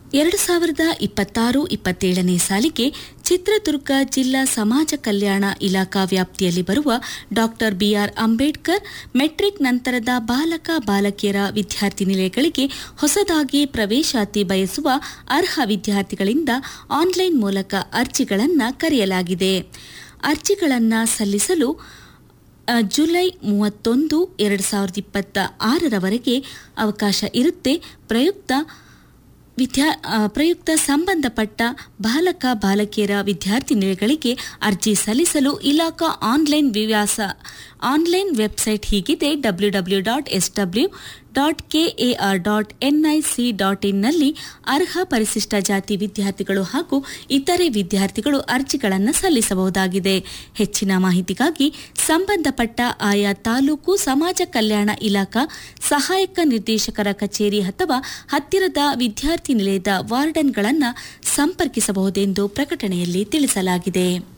ಎರಡು ಸಾವಿರದ ಇಪ್ಪತ್ತಾರು ಇಪ್ಪತ್ತೇಳನೇ ಸಾಲಿಗೆ ಚಿತ್ರದುರ್ಗ ಜಿಲ್ಲಾ ಸಮಾಜ ಕಲ್ಯಾಣ ಇಲಾಖಾ ವ್ಯಾಪ್ತಿಯಲ್ಲಿ ಬರುವ ಡಾಕ್ಟರ್ ಬಿಆರ್ ಅಂಬೇಡ್ಕರ್ ಮೆಟ್ರಿಕ್ ನಂತರದ ಬಾಲಕ ಬಾಲಕಿಯರ ವಿದ್ಯಾರ್ಥಿ ನಿಲಯಗಳಿಗೆ ಹೊಸದಾಗಿ ಪ್ರವೇಶಾತಿ ಬಯಸುವ ಅರ್ಹ ವಿದ್ಯಾರ್ಥಿಗಳಿಂದ ಆನ್ಲೈನ್ ಮೂಲಕ ಅರ್ಜಿಗಳನ್ನು ಕರೆಯಲಾಗಿದೆ ಅರ್ಜಿಗಳನ್ನು ಸಲ್ಲಿಸಲು ಅ, ಜುಲೈ ಮೂವತ್ತೊಂದು ಎರಡು ಸಾವಿರದ ಇಪ್ಪತ್ತ ಆರರವರೆಗೆ ಅವಕಾಶ ಇರುತ್ತೆ ಪ್ರಯುಕ್ತ ವಿದ್ಯಾ ಆ, ಪ್ರಯುಕ್ತ ಸಂಬಂಧಪಟ್ಟ ಬಾಲಕ ಬಾಲಕಿಯರ ವಿದ್ಯಾರ್ಥಿ ನಿಲಯಗಳಿಗೆ ಅರ್ಜಿ ಸಲ್ಲಿಸಲು ಇಲಾಖಾ ಆನ್ಲೈನ್ ವಿಳಾಸ ಆನ್ಲೈನ್ ವೆಬ್ಸೈಟ್ ಹೀಗಿದೆ W W dot S W dot KAR dot NIC dot ಇನ್ನಲ್ಲಿ ಅರ್ಹ ಪರಿಶಿಷ್ಟ ಜಾತಿ ವಿದ್ಯಾರ್ಥಿಗಳು ಹಾಗೂ ಇತರೆ ವಿದ್ಯಾರ್ಥಿಗಳು ಅರ್ಜಿಗಳನ್ನು ಸಲ್ಲಿಸಬಹುದಾಗಿದೆ ಹೆಚ್ಚಿನ ಮಾಹಿತಿಗಾಗಿ ಸಂಬಂಧಪಟ್ಟ ಆಯಾ ತಾಲೂಕು ಸಮಾಜ ಕಲ್ಯಾಣ ಇಲಾಖಾ ಸಹಾಯಕ ನಿರ್ದೇಶಕರ ಕಚೇರಿ ಅಥವಾ ಹತ್ತಿರದ ವಿದ್ಯಾರ್ಥಿ ನಿಲಯದ ವಾರ್ಡನ್ಗಳನ್ನು ಸಂಪರ್ಕಿಸಬಹುದೆಂದು ಪ್ರಕಟಣೆಯಲ್ಲಿ ತಿಳಿಸಲಾಗಿದೆ